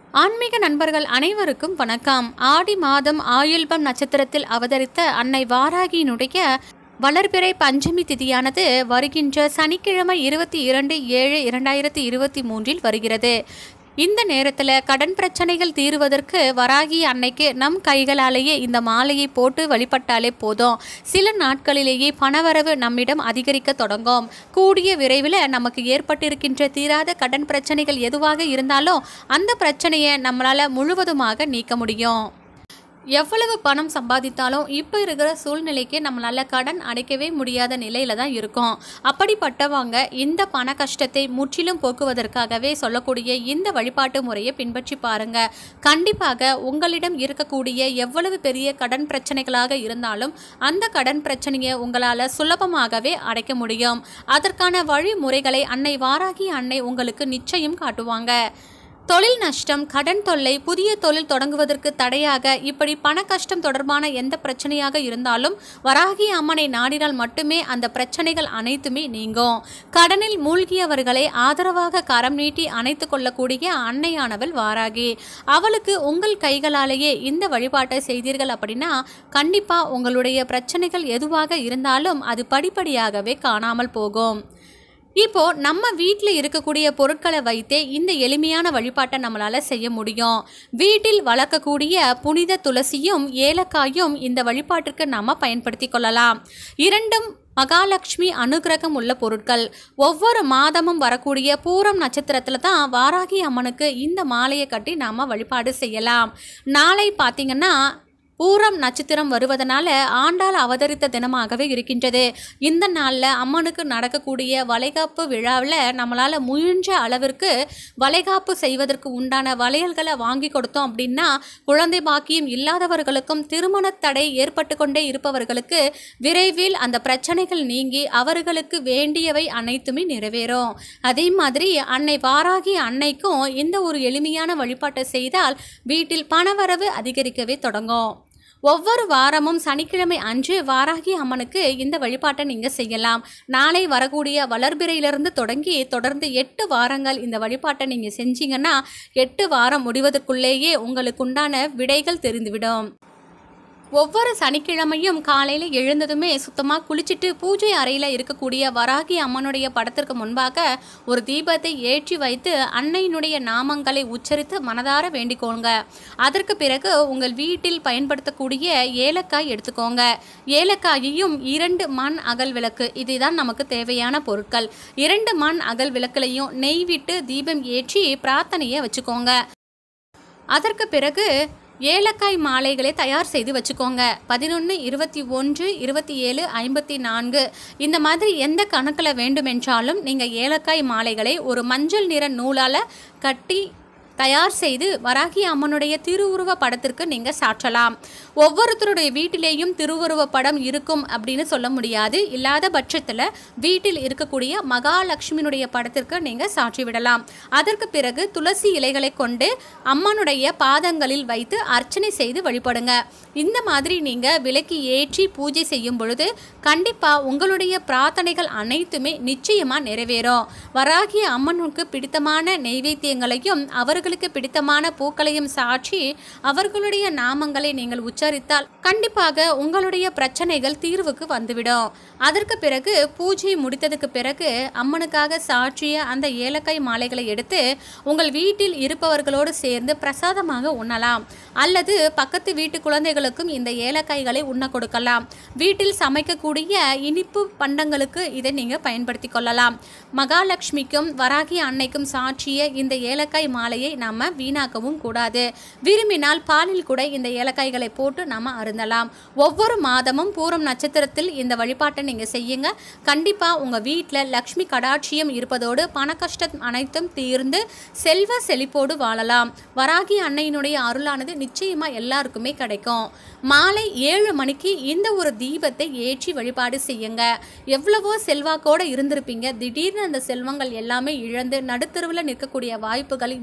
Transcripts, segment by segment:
ஆன்மீக நண்பர்கள் அனைவருக்கும் வணக்கம் ஆடி மாதம் ஆயுள்பம் நட்சத்திரத்தில் அவதரித்த அன்னை வாராகியினுடைய வளர்பிறை பஞ்சமி திதியானது வருகின்ற சனிக்கிழமை இருபத்தி இரண்டு ஏழு இரண்டாயிரத்தி இருபத்தி மூன்றில் வருகிறது இந்த நேரத்தில் கடன் பிரச்சனைகள் தீருவதற்கு வராகி அன்னைக்கு நம் கைகளாலேயே இந்த மாலையை போட்டு வழிபட்டாலே போதும் சில நாட்களிலேயே பணவரவு நம்மிடம் அதிகரிக்க தொடங்கும் கூடிய விரைவில் நமக்கு ஏற்பட்டிருக்கின்ற தீராத கடன் பிரச்சனைகள் எதுவாக இருந்தாலும் அந்த பிரச்சனையை நம்மளால் முழுவதுமாக நீக்க முடியும் எவ்வளவு பணம் சம்பாதித்தாலும் இப்போ இருக்கிற சூழ்நிலைக்கு நம்மளால் கடன் அடைக்கவே முடியாத நிலையில தான் இருக்கும் அப்படிப்பட்டவங்க இந்த பண கஷ்டத்தை முற்றிலும் போக்குவதற்காகவே சொல்லக்கூடிய இந்த வழிபாட்டு முறையை பின்பற்றி பாருங்க கண்டிப்பாக உங்களிடம் இருக்கக்கூடிய எவ்வளவு பெரிய கடன் பிரச்சனைகளாக இருந்தாலும் அந்த கடன் பிரச்சனையை உங்களால் சுலபமாகவே அடைக்க முடியும் அதற்கான வழிமுறைகளை அன்னை வாராகி அன்னை உங்களுக்கு நிச்சயம் காட்டுவாங்க தொழில் நஷ்டம் கடன் தொல்லை புதிய தொழில் தொடங்குவதற்கு தடையாக இப்படி பண கஷ்டம் தொடர்பான எந்த பிரச்சனையாக இருந்தாலும் வராகி அம்மனை நாடினால் மட்டுமே அந்த பிரச்சனைகள் அனைத்துமே நீங்கும் கடனில் மூழ்கியவர்களை ஆதரவாக கரம் நீட்டி அணைத்து கொள்ளக்கூடிய அன்னையானவள் வாராகி அவளுக்கு உங்கள் கைகளாலேயே இந்த வழிபாட்டை செய்தீர்கள் அப்படின்னா கண்டிப்பா உங்களுடைய பிரச்சனைகள் எதுவாக இருந்தாலும் அது படிப்படியாகவே காணாமல் போகும் இப்போ நம்ம வீட்டில் இருக்கக்கூடிய பொருட்களை வைத்தே இந்த எளிமையான வழிபாட்டை நம்மளால செய்ய முடியும் வீட்டில் வளர்க்கக்கூடிய புனித துளசியும் ஏலக்காயும் இந்த வழிபாட்டிற்கு நாம பயன்படுத்தி கொள்ளலாம் இரண்டும் மகாலட்சுமி அனுகிரகம் உள்ள பொருட்கள் ஒவ்வொரு மாதமும் வரக்கூடிய பூரம் நட்சத்திரத்தில் தான் வாராகி அம்மனுக்கு இந்த மாலையை கட்டி நாம் வழிபாடு செய்யலாம் நாளை பார்த்தீங்கன்னா பூரம் நட்சத்திரம் வருவதனால ஆண்டாள் அவதரித்த தினமாகவே இருக்கின்றது இந்த நாளில் அம்மனுக்கு நடக்கக்கூடிய வளைகாப்பு விழாவில் நம்மளால் முயன்ற அளவிற்கு வளைகாப்பு செய்வதற்கு உண்டான வளையல்களை வாங்கி கொடுத்தோம் அப்படின்னா குழந்தை பாக்கியம் இல்லாதவர்களுக்கும் திருமண தடை ஏற்பட்டு கொண்டே இருப்பவர்களுக்கு விரைவில் அந்த பிரச்சனைகள் நீங்கி அவர்களுக்கு வேண்டியவை அனைத்துமே நிறைவேறும் அதே மாதிரி அன்னை வாராகி அன்னைக்கும் இந்த ஒரு எளிமையான வழிபாட்டை செய்தால் வீட்டில் பணவரவு அதிகரிக்கவே தொடங்கும் ஒவ்வொரு வாரமும் சனிக்கிழமை அன்று வாராகி அம்மனுக்கு இந்த வழிபாட்டை நீங்கள் செய்யலாம் நாளை வரக்கூடிய வளர்பிறையிலிருந்து தொடங்கி தொடர்ந்து எட்டு வாரங்கள் இந்த வழிபாட்டை நீங்கள் செஞ்சீங்கன்னா எட்டு வாரம் முடிவதற்குள்ளேயே உங்களுக்கு உண்டான விடைகள் தெரிந்துவிடும் ஒவ்வொரு சனிக்கிழமையும் காலையில் எழுந்ததுமே சுத்தமாக குளிச்சுட்டு பூஜை அறையில் இருக்கக்கூடிய வராகி அம்மனுடைய படத்திற்கு முன்பாக ஒரு தீபத்தை ஏற்றி வைத்து அன்னையினுடைய நாமங்களை உச்சரித்து மனதார வேண்டிக்கோங்க அதற்கு பிறகு உங்கள் வீட்டில் பயன்படுத்தக்கூடிய ஏலக்காய் எடுத்துக்கோங்க ஏலக்காயையும் இரண்டு மண் அகல் விளக்கு இதுதான் நமக்கு தேவையான பொருட்கள் இரண்டு மண் அகல் விளக்குலையும் நெய் விட்டு தீபம் ஏற்றி பிரார்த்தனையை வச்சுக்கோங்க அதற்கு பிறகு ஏலக்காய் மாலைகளை தயார் செய்து வச்சுக்கோங்க பதினொன்று இருபத்தி ஒன்று இருபத்தி ஏழு ஐம்பத்தி நான்கு இந்த மாதிரி எந்த கணக்கில் வேண்டுமென்றாலும் நீங்கள் ஏலக்காய் மாலைகளை ஒரு மஞ்சள் நிற நூலால் கட்டி தயார் செய்து வராகி அம்மனுடைய திருவுருவ படத்திற்கு நீங்கள் சாற்றலாம் ஒவ்வொருத்தருடைய வீட்டிலேயும் திருவுருவ படம் இருக்கும் அப்படின்னு சொல்ல முடியாது இல்லாத பட்சத்தில் வீட்டில் இருக்கக்கூடிய மகாலட்சுமியினுடைய படத்திற்கு நீங்கள் சாற்றி விடலாம் அதற்கு பிறகு துளசி இலைகளை கொண்டு அம்மனுடைய பாதங்களில் வைத்து அர்ச்சனை செய்து வழிபடுங்க இந்த மாதிரி நீங்கள் விலக்கி ஏற்றி பூஜை செய்யும் பொழுது கண்டிப்பாக உங்களுடைய பிரார்த்தனைகள் அனைத்துமே நிச்சயமாக நிறைவேறும் வராகி அம்மனுக்கு பிடித்தமான நெய்வேத்தியங்களையும் அவர்கள் அவர்களுக்கு பிடித்தமான பூக்களையும் சாற்றி அவர்களுடைய நாமங்களை நீங்கள் உச்சரித்தால் கண்டிப்பாக உங்களுடைய பிரச்சனைகள் தீர்வுக்கு வந்துவிடும் அதற்கு பிறகு பூஜை முடித்ததுக்கு பிறகு அம்மனுக்காக சாற்றிய அந்த ஏலக்காய் மாலைகளை எடுத்து உங்கள் வீட்டில் இருப்பவர்களோடு சேர்ந்து பிரசாதமாக உண்ணலாம் அல்லது பக்கத்து வீட்டு குழந்தைகளுக்கும் இந்த ஏலக்காய்களை உண்ண கொடுக்கலாம் வீட்டில் சமைக்கக்கூடிய இனிப்பு பண்டங்களுக்கு இதை நீங்கள் பயன்படுத்தி கொள்ளலாம் மகாலட்சுமிக்கும் வராகி அன்னைக்கும் சாற்றிய இந்த ஏலக்காய் மாலையை நாம் வீணாக்கவும் கூடாது விரும்பினால் பாலில் கூட இந்த ஏலக்காய்களை போட்டு நாம் அருந்தலாம் ஒவ்வொரு மாதமும் பூரம் நட்சத்திரத்தில் இந்த வழிபாட்டை நீங்கள் செய்யுங்க கண்டிப்பாக உங்கள் வீட்டில் லக்ஷ்மி கடாட்சியம் இருப்பதோடு பண கஷ்டம் அனைத்தும் தீர்ந்து செல்வ செழிப்போடு வாழலாம் வராகி அன்னையினுடைய அருளானது நிச்சயமாக எல்லாருக்குமே கிடைக்கும் மாலை ஏழு மணிக்கு இந்த ஒரு தீபத்தை ஏற்றி வழிபாடு செய்யுங்க எவ்வளவோ செல்வாக்கோடு இருந்திருப்பீங்க திடீர்னு அந்த செல்வங்கள் எல்லாமே இழந்து நடுத்தருவில் நிற்கக்கூடிய வாய்ப்புகளும் இருக்கும்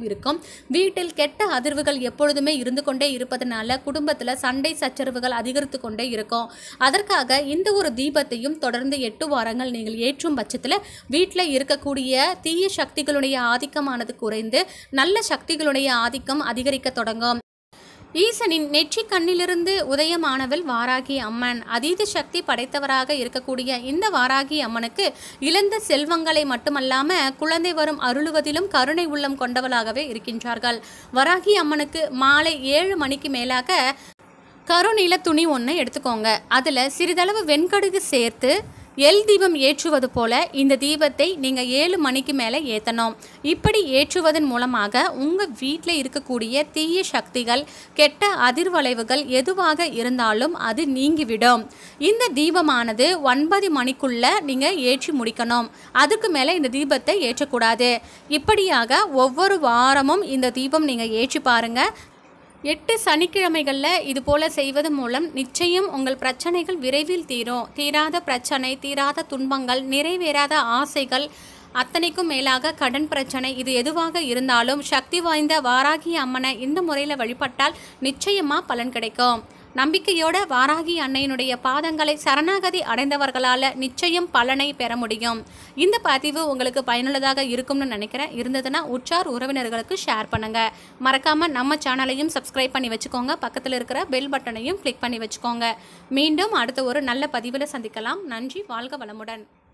வீட்டில் கெட்ட அதிர்வுகள் எப்பொழுதுமே இருந்து கொண்டே இருப்பதனால குடும்பத்தில் சண்டை சச்சரவுகள் அதிகரித்து கொண்டே இருக்கும் அதற்காக இந்த ஒரு தீபத்தையும் தொடர்ந்து எட்டு வாரங்கள் நீங்கள் ஏற்றும் பட்சத்தில் வீட்டில் இருக்கக்கூடிய தீய சக்திகளுடைய ஆதிக்கமானது குறைந்து நல்ல சக்திகளுடைய ஆதிக்கம் அதிகரிக்க தொடங்கும் ஈசனின் நெற்றி கண்ணிலிருந்து உதயமானவள் வாராகி அம்மன் அதீத சக்தி படைத்தவராக இருக்கக்கூடிய இந்த வாராகி அம்மனுக்கு இழந்த செல்வங்களை மட்டுமல்லாம குழந்தை வரும் அருளுவதிலும் கருணை உள்ளம் கொண்டவளாகவே இருக்கின்றார்கள் வராகி அம்மனுக்கு மாலை ஏழு மணிக்கு மேலாக கருநீல துணி ஒன்று எடுத்துக்கோங்க அதில் சிறிதளவு வெண்கடுகு சேர்த்து எல் தீபம் ஏற்றுவது போல இந்த தீபத்தை நீங்கள் ஏழு மணிக்கு மேலே ஏற்றணும் இப்படி ஏற்றுவதன் மூலமாக உங்கள் வீட்டில் இருக்கக்கூடிய தீய சக்திகள் கெட்ட அதிர்வளைவுகள் எதுவாக இருந்தாலும் அது நீங்கிவிடும் இந்த தீபமானது ஒன்பது மணிக்குள்ள நீங்கள் ஏற்றி முடிக்கணும் அதுக்கு மேலே இந்த தீபத்தை ஏற்றக்கூடாது இப்படியாக ஒவ்வொரு வாரமும் இந்த தீபம் நீங்கள் ஏற்றி பாருங்கள் எட்டு சனிக்கிழமைகளில் இது போல செய்வது மூலம் நிச்சயம் உங்கள் பிரச்சனைகள் விரைவில் தீரும் தீராத பிரச்சனை தீராத துன்பங்கள் நிறைவேறாத ஆசைகள் அத்தனைக்கும் மேலாக கடன் பிரச்சனை இது எதுவாக இருந்தாலும் சக்தி வாய்ந்த வாராகி அம்மனை இந்த முறையில் வழிபட்டால் நிச்சயமாக பலன் கிடைக்கும் நம்பிக்கையோட வாராகி அன்னையினுடைய பாதங்களை சரணாகதி அடைந்தவர்களால் நிச்சயம் பலனை பெற முடியும் இந்த பதிவு உங்களுக்கு பயனுள்ளதாக இருக்கும்னு நினைக்கிறேன் இருந்ததுன்னா உற்றார் உறவினர்களுக்கு ஷேர் பண்ணுங்க மறக்காம நம்ம சேனலையும் சப்ஸ்கிரைப் பண்ணி வச்சுக்கோங்க பக்கத்தில் இருக்கிற பெல் பட்டனையும் கிளிக் பண்ணி வச்சுக்கோங்க மீண்டும் அடுத்த ஒரு நல்ல பதிவில் சந்திக்கலாம் நன்றி வாழ்க வளமுடன்